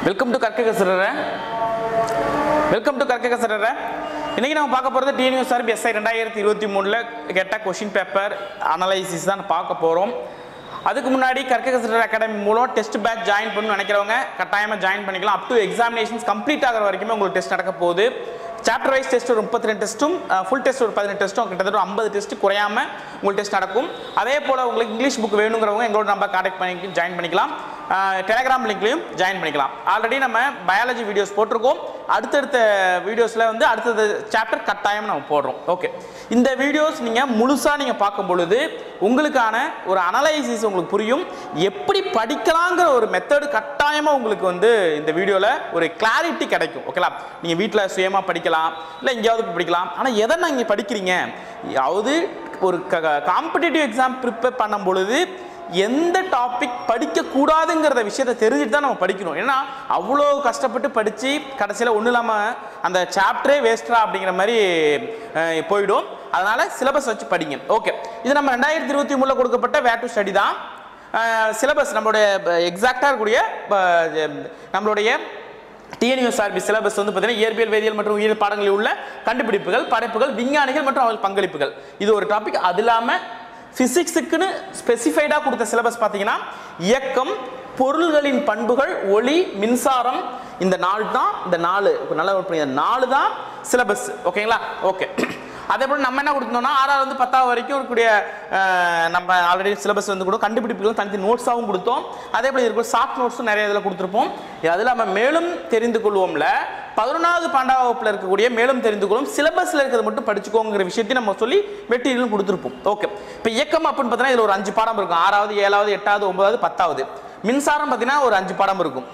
Welcome to கற்க கசரற welcome to கற்க கசரற இன்னைக்கு நம்ம பார்க்க போகிறது டிஎன்யூ சார் எஸ்ஐ ரெண்டாயிரத்தி இருபத்தி மூணில் கேட்ட கொஷின் பேப்பர் அனலைசிஸ் தான் பார்க்க போகிறோம் அதுக்கு முன்னாடி கற்க கசரர் அகாடமி மூலம் டெஸ்ட் பேட்ச் ஜாயின் பண்ணணும்னு நினைக்கிறவங்க கட்டாயமாக ஜாயின் பண்ணிக்கலாம் அப் டு எக்ஸாமினேஷன்ஸ் கம்ப்ளீட் ஆகிற வரைக்குமே உங்களுக்கு டெஸ்ட் நடக்க போகுது சாப்டர் வைஸ் டெஸ்ட் ஒரு முப்பத்தி ரெண்டு டெஸ்ட்டும் ஃபுல் டெஸ்ட் ஒரு பதினெட்டு டெஸ்ட்டும் கிட்டத்தட்ட ஒரு ஐம்பது டெஸ்ட் குறையாம உங்களுக்கு டெஸ்ட் நடக்கும் அதே போல் உங்களுக்கு இங்கிலீஷ் புக் வேணுங்கிறவங்க எங்களோட நம்ம கான்டாக்ட் பண்ணி ஜாயின் பண்ணிக்கலாம் டெலகிராம் லிங்க்லையும் ஜாயின் பண்ணிக்கலாம் ஆல்ரெடி நம்ம பயாலஜி வீடியோஸ் போட்டிருக்கோம் அடுத்தடுத்த வீடியோஸில் வந்து அடுத்தது சாப்டர் கட்டாயம் நம்ம போடுறோம் ஓகே இந்த வீடியோஸ் நீங்கள் முழுசாக நீங்கள் பார்க்கும் பொழுது உங்களுக்கான ஒரு அனலைசிஸ் உங்களுக்கு புரியும் எப்படி படிக்கலாங்கிற ஒரு மெத்தடு கட்டாயமாக உங்களுக்கு வந்து இந்த வீடியோவில் ஒரு கிளாரிட்டி கிடைக்கும் ஓகேலா நீங்கள் வீட்டில் சுயமாக படிக்கலாம் இல்லை எங்கேயாவது போய் படிக்கலாம் ஆனால் எதை நீங்கள் படிக்கிறீங்க அதாவது ஒரு காம்படிட்டிவ் எக்ஸாம் ப்ரிப்பேர் பண்ணும் பொழுது எந்த டாபிக் படிக்கக்கூடாதுங்கிறத விஷயத்தை தெரிஞ்சுட்டு தான் நம்ம படிக்கணும் ஏன்னா அவ்வளோ கஷ்டப்பட்டு படித்து கடைசியில் ஒன்றும் இல்லாமல் அந்த சாப்டரே வேஸ்டா அப்படிங்கிற மாதிரி அஹ், போயிடும் அதனால் சிலபஸ் வச்சு படிங்க ஓகே இது நம்ம ரெண்டாயிரத்தி இருபத்தி மூணில் கொடுக்கப்பட்ட வே டு ஸ்டடி தான் சிலபஸ் நம்மளுடைய எக்ஸாக்டாக இருக்கக்கூடிய அஹ், நம்மளுடைய டிஎன்யூஎஸ்ஆர்பி சிலபஸ் வந்து பார்த்தீங்கன்னா இயற்பியல் வேதியியல் மற்றும் உயிரியல் பாடங்களில் உள்ள கண்டுபிடிப்புகள் படைப்புகள் விஞ்ஞானிகள் மற்றும் அவர்கள் பங்களிப்புகள் இது ஒரு டாபிக் அது இல்லாமல் ஃபிசிக்ஸுக்குன்னு ஸ்பெசிஃபைடாக கொடுத்த சிலபஸ் பார்த்தீங்கன்னா இயக்கம் பொருள்களின் பண்புகள் ஒளி மின்சாரம் இந்த நாலு தான் இந்த நாலு நல்ல ஒரு புரியுது. நாலு தான் சிலபஸ் ஓகேங்களா ஓகே அதே போல் நம்ம என்ன கொடுத்தோம்னா ஆறாவது வந்து பத்தாவது வரைக்கும் இருக்கக்கூடிய அஹ், நம்ம ஆல்ரெடி சிலபஸ் வந்து கூட கண்டுபிடிப்புகளும் தனித்து நோட்ஸாகவும் கொடுத்தோம் அதே போல் இருக்கிற ஷார்ட் நோட்ஸும் நிறைய இதில் கொடுத்துருப்போம் அது இல்லாமல் மேலும் தெரிந்து கொள்வோம்ல பதினொன்றாவது பன்னெண்டாவது வகுப்பில் இருக்கக்கூடிய மேலும் தெரிந்து கொள்ளும் சிலபஸில் இருக்கிறது மட்டும் படிச்சுக்கோங்கிற விஷயத்தையும் நம்ம சொல்லி மெட்டீரியலும் கொடுத்துருப்போம் ஓகே இப்போ இயக்கம் அப்படின்னு பார்த்தீங்கன்னா இதில் ஒரு அஞ்சு பாடம் இருக்கும் ஆறாவது ஏழாவது எட்டாவது ஒன்பதாவது பத்தாவது மின்சாரம் பார்த்தீங்கன்னா ஒரு அஞ்சு பாடம் இருக்கும்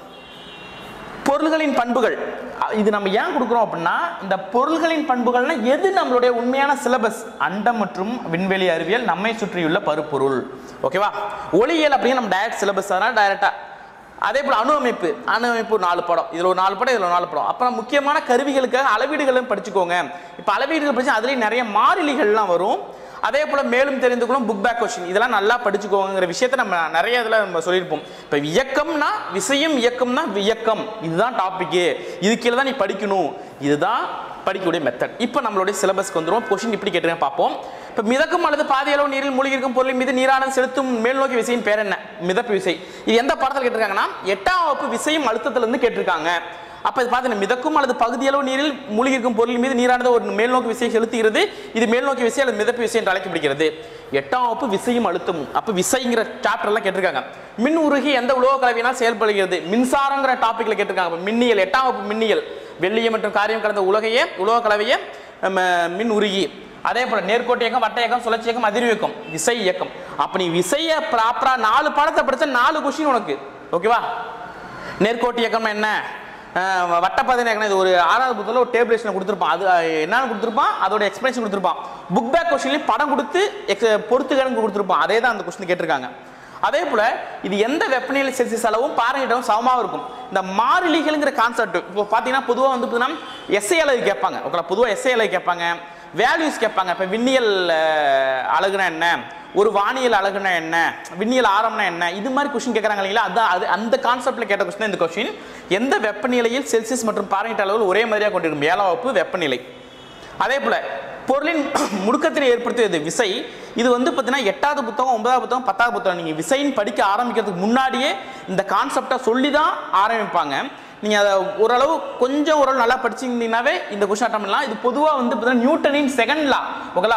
பொருள்களின் பண்புகள் அ- இது நம்ம ஏன் கொடுக்குறோம் அப்படின்னா இந்த பொருள்களின் பண்புகள்னா எது நம்மளுடைய உண்மையான சிலபஸ் அண்டம் மற்றும் விண்வெளி அறிவியல் நம்மை சுற்றியுள்ள பருப்பொருள் ஓகேவா ஒளியியல் அப்படின்னு நம்ம டைரக்ட் சிலபஸ் அதனால டைரக்டா அதே போல் அணு அமைப்பு அணு அமைப்பு ஒரு நாலு படம் இதில் ஒரு நாலு படம் இதில் ஒரு நாலு படம் அப்புறம் முக்கியமான கருவிகளுக்காக அளவீடுகளும் படிச்சுக்கோங்க இப்போ அளவீடுகள் படிச்சு அதுலேயும் நிறைய மாறிலிகள்லாம் வரும் அதே போல் மேலும் தெரிந்து கொள்ளும் புக் பேக் கொஸ்டின் இதெல்லாம் நல்லா படிச்சுக்கோங்கிற விஷயத்தை நம்ம நிறைய இதில் நம்ம சொல்லியிருப்போம் இப்போ இயக்கம்னா விஷயம் இயக்கம்னா இயக்கம் இதுதான் டாப்பிக்கு இது கீழே தான் நீ படிக்கணும் இதுதான் படிக்கக்கூடிய மெத்தட் இப்போ நம்மளுடைய சிலபஸ்க்கு வந்துடும் கொஸ்டின் இப்படி கேட்டுருங்க பார்ப்போம் இப்போ மிதக்கும் அல்லது பாதி அளவு நீரில் மூழ்கி இருக்கும் பொருளின் மீது நீரானது செலுத்தும் மேல் நோக்கி விசையின் பேர் என்ன மிதப்பு விசை இது எந்த பாடத்தில் கேட்டிருக்காங்கன்னா எட்டாம் வகுப்பு விசையும் அழுத்தத்திலிருந்து கேட்டிருக்காங்க அப்ப இது பார்த்தீங்கன்னா மிதக்கும் அல்லது பகுதியளவு நீரில் மூழ்கி இருக்கும் பொருளின் மீது நீரானது ஒரு மேல் நோக்கி விசையை செலுத்துகிறது இது மேல் நோக்கி விசை அல்லது மிதப்பு விசை என்று அழைக்கப்படுகிறது எட்டாம் வகுப்பு விசையும் அழுத்தமும் அப்ப விசைங்கிற சாப்டர் எல்லாம் கேட்டிருக்காங்க மின் உருகி எந்த உலோக கலவையினால் செயல்படுகிறது மின்சாரங்கிற டாபிக்ல கேட்டிருக்காங்க அப்ப மின்னியல் எட்டாம் வகுப்பு மின்னியல் வெள்ளியம் மற்றும் காரியம் கலந்த உலகையே உலோக கலவையே நம்ம, மின் உருகி அதே போல நேர்கோட்டு இயக்கம் வட்ட இயக்கம் சுழற்சி இயக்கம் அதிர்வு இயக்கம் விசை இயக்கம் அப்ப நீ விசைய ப்ராப்பரா நாலு பாடத்தை படிச்சா நாலு கொஸ்டின் உனக்கு ஓகேவா நேர்கோட்டு இயக்கம் என்ன அஹ் வட்டப்பாதை இயக்கம் இது ஒரு ஆறாவது புத்தகத்தில் ஒரு டேபிளேஷன் கொடுத்துருப்பான் அது அஹ், என்னன்னு கொடுத்துருப்பான் அதோட எக்ஸ்பிளேஷன் கொடுத்துருப்பான் புக் பேக் கொஸ்டின்லேயும் படம் கொடுத்து எக்ஸ் பொறுத்து கணக்கு கொடுத்துருப்பான் அதே தான் அந்த கொஸ்டின் கேட்டிருக்காங்க அதே போல இது எந்த வெப்பநிலை செல்சியஸ் அளவும் பாரங்கிட்டவும் சமமாக இருக்கும் இந்த மாறிலிகள்ங்கிற கான்செப்ட் இப்போ பார்த்தீங்கன்னா பொதுவாக வந்து பார்த்தீங்கன்னா எஸ்ஐ அளவு கேட்பாங்க ஓகே பொதுவாக எஸ்ஐ அளவு கேட்பாங்க வேல்யூஸ் கேட்பாங்க இப்போ விண்ணியல் அஹ், அழகுனா என்ன ஒரு வானியல் அழகுனா என்ன விண்ணியல் ஆரம்னா என்ன இது மாதிரி கொஸ்டின் கேட்குறாங்க இல்லைங்களா அதான் அது அந்த கான்செப்ட்ல கேட்ட கொஸ்டின் இந்த கொஸ்டின் எந்த வெப்பநிலையில் செல்சியஸ் மற்றும் பாரங்கிட்ட அளவில் ஒரே மாதிரியாக கொண்டிருக்கும் ஏழாம் வகுப்பு வெப்பநிலை அதே போல பொருளின் முடுக்கத்தினை ஏற்படுத்தியது விசை இது வந்து பார்த்தீங்கன்னா எட்டாவது புத்தகம் ஒன்பதாவது புத்தகம் பத்தாவது புத்தகம் நீங்கள் விசைன்னு படிக்க ஆரம்பிக்கிறதுக்கு முன்னாடியே இந்த கான்செப்டை சொல்லி தான் ஆரம்பிப்பாங்க நீங்கள் அதை ஓரளவு கொஞ்சம் ஓரளவு நல்லா படிச்சிருந்தீங்கன்னாவே இந்த கொஸ்டின் அட்டம் பண்ணலாம் இது பொதுவாக வந்து பார்த்தீங்கன்னா நியூட்டனின் செகண்ட் லா ஓகேலா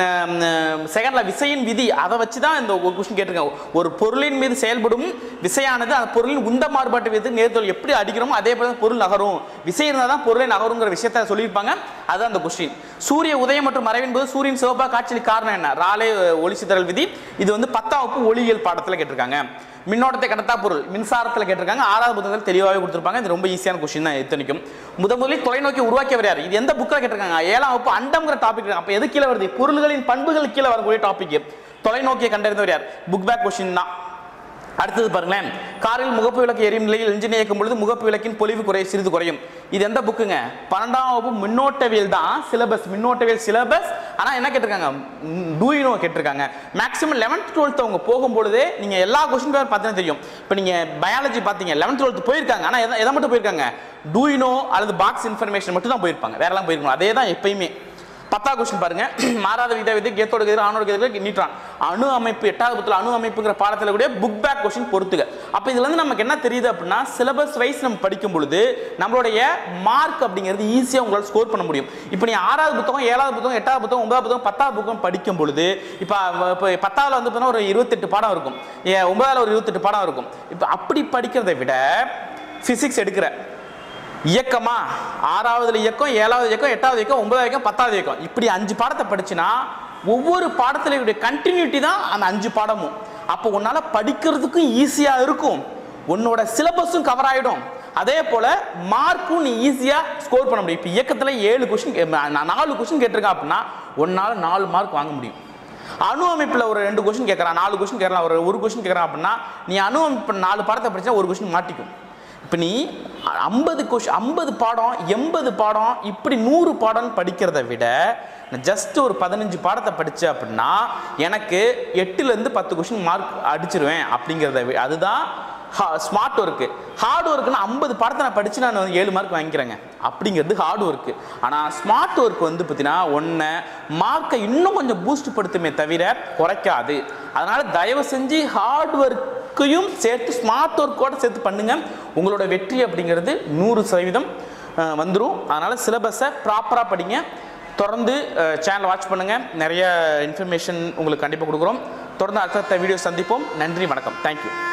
செகண்ட் லா விசையின் விதி அதை வச்சு தான் இந்த கொஸ்டின் கேட்டிருக்காங்க ஒரு பொருளின் மீது செயல்படும் விசையானது அந்த பொருளின் உந்த மாறுபாட்டு விதத்துக்கு நேர்த்தொல் எப்படி அடிக்கிறோமோ அதே போல தான் பொருள் நகரும் விசை இருந்தால் தான் பொருளை நகருங்கிற விஷயத்த சொல்லியிருப்பாங்க அதுதான் அந்த கொஸ்டின் சூரிய உதயம் மற்றும் மறைவின் போது சூரியன் சிவப்பா காட்சியில் காரணம் என்ன ராலே ஒளி சிதறல் விதி இது வந்து பத்தாம் வகுப்பு ஒளியியல் பாடத்தில் கேட்டிருக்காங்க மின்னோட்டத்தை கடத்தா பொருள் மின்சாரத்தில் கேட்டிருக்காங்க ஆறாவது புத்தகத்தில் தெளிவாகவே கொடுத்துருப்பாங்க இது ரொம்ப ஈஸியான கொஸ்டின் தான் இத்தனைக்கும் முத முதலில் தொலைநோக்கி உருவாக்கியவர் யார் இது எந்த புக்கில் கேட்டிருக்காங்க ஏழாம் வகுப்பு அண்டம்ங்கிற டாபிக் அப்போ எது கீழே வருது பொருள்களின் பண்புகள் கீழே வரக்கூடிய டாபிக் தொலைநோக்கியை கண்டறிந்தவர் யார் புக் பேக் கொஸ்டின் தான் அடுத்தது பாருங்களேன் காரில் முகப்பு விளக்கு எரியும் நிலையில் இன்ஜின் இயக்கும் பொழுது முகப்பு விளக்கின் பொலிவு குறை சிறிது குறையும் இது எந்த புக்குங்க பன்னெண்டாம் வகுப்பு மின்னோட்டவியல் தான் சிலபஸ் மின்னோட்டவியல் சிலபஸ் ஆனால் என்ன கேட்டிருக்காங்க டூயினோ கேட்டிருக்காங்க மேக்ஸிமம் லெவன்த் டுவெல்த் அவங்க போகும்பொழுதே நீங்கள் எல்லா கொஸ்டின் பேப்பர் பார்த்தீங்கன்னா தெரியும் இப்போ நீங்கள் பயாலஜி பார்த்தீங்க லெவன்த் டுவெல்த் போயிருக்காங்க ஆனால் எதை எதை மட்டும் போயிருக்காங்க டூயினோ அல்லது பாக்ஸ் இன்ஃபர்மேஷன் மட்டும் தான் போயிருப்பாங்க வேறெல்லாம் போயிருக்கணும் அதே தான் எப்பயுமே பத்தாவது கொஸ்டின் பாருங்க மாறாத வித விதை கேத்தோட எதிர் ஆணோட எதிர் நீட்டான் அணு அமைப்பு எட்டாவது புத்துல அணு அமைப்புங்கிற பாடத்தில் கூட புக் பேக் கொஸ்டின் பொறுத்துக அப்போ இதுல இருந்து நமக்கு என்ன தெரியுது அப்படின்னா சிலபஸ் வைஸ் நம்ம படிக்கும் பொழுது நம்மளுடைய மார்க் அப்படிங்கிறது ஈஸியாக உங்களால் ஸ்கோர் பண்ண முடியும் இப்போ நீ ஆறாவது புத்தகம் ஏழாவது புத்தகம் எட்டாவது புத்தகம் ஒன்பதாவது புத்தகம் பத்தாவது புத்தகம் படிக்கும் பொழுது இப்போ இப்போ பத்தாவதுல வந்து பார்த்தீங்கன்னா ஒரு இருபத்தெட்டு பாடம் இருக்கும் ஏ, ஒன்பதாவதுல ஒரு இருபத்தெட்டு பாடம் இருக்கும் இப்போ அப்படி படிக்கிறதை விட ஃபிசிக்ஸ் எடுக்கிற இயக்கமா ஆறாவதுல இயக்கம் ஏழாவது இயக்கம் எட்டாவது இயக்கம் ஒன்பதாவது இயக்கம் பத்தாவது இயக்கம் இப்படி அஞ்சு பாடத்தை படிச்சுனா ஒவ்வொரு பாடத்துல கண்டினியூட்டி தான் அந்த அஞ்சு பாடமும் அப்போ உன்னால படிக்கிறதுக்கும் ஈஸியா இருக்கும் உன்னோட சிலபஸும் கவர் ஆயிடும் அதே போல மார்க்கும் நீ ஈஸியா ஸ்கோர் பண்ண முடியும் இப்போ இயக்கத்துல ஏழு கொஸ்டின் நாலு கொஸ்டின் கேட்டிருக்கேன் அப்படின்னா உன்னால நாலு மார்க் வாங்க முடியும் அணு அமைப்பில் ஒரு ரெண்டு கொஸ்டின் கேட்குறான் நாலு கொஸ்டின் கேட்கலாம் ஒரு ஒரு கொஸ்டின் கேட்குறான் அப்படின்னா நீ அணு அமைப்பு நாலு பாடத்தை படிச்சா ஒரு கொஸ்டின் மாட்டிக்கும் இப்போ நீ ஐம்பது கொஷ் ஐம்பது பாடம் எண்பது பாடம் இப்படி நூறு பாடம் படிக்கிறத விட ஜஸ்ட் ஒரு பதினஞ்சு பாடத்தை படிச்ச அப்படின்னா எனக்கு எட்டுலேருந்து பத்து கொஷின் மார்க் அடிச்சிருவேன் அப்படிங்கிறத வி- அதுதான் ஸ்மார்ட் ஒர்க்கு ஹார்ட் ஒர்க்குன்னா ஐம்பது பாடத்தை நான் படித்து நான் வந்து ஏழு மார்க் வாங்கிக்கிறேங்க அப்படிங்கிறது ஹார்ட் ஒர்க்கு ஆனால் ஸ்மார்ட் ஒர்க் வந்து பார்த்தீங்கன்னா ஒன்று மார்க்கை இன்னும் கொஞ்சம் பூஸ்ட் படுத்துமே தவிர குறைக்காது அதனால் தயவு செஞ்சு ஹார்ட் ஒர்க்கையும் சேர்த்து ஸ்மார்ட் ஒர்க்கோட சேர்த்து பண்ணுங்க உங்களோட வெற்றி அப்படிங்கிறது நூறு சதவீதம் வந்துடும் அதனால் சிலபஸை ப்ராப்பராக படிங்க தொடர்ந்து சேனல் வாட்ச் பண்ணுங்கள் நிறைய இன்ஃபர்மேஷன் உங்களுக்கு கண்டிப்பாக கொடுக்குறோம் தொடர்ந்து அடுத்தடுத்த வீடியோ சந்திப்போம் நன்றி வணக்கம் தேங்க்யூ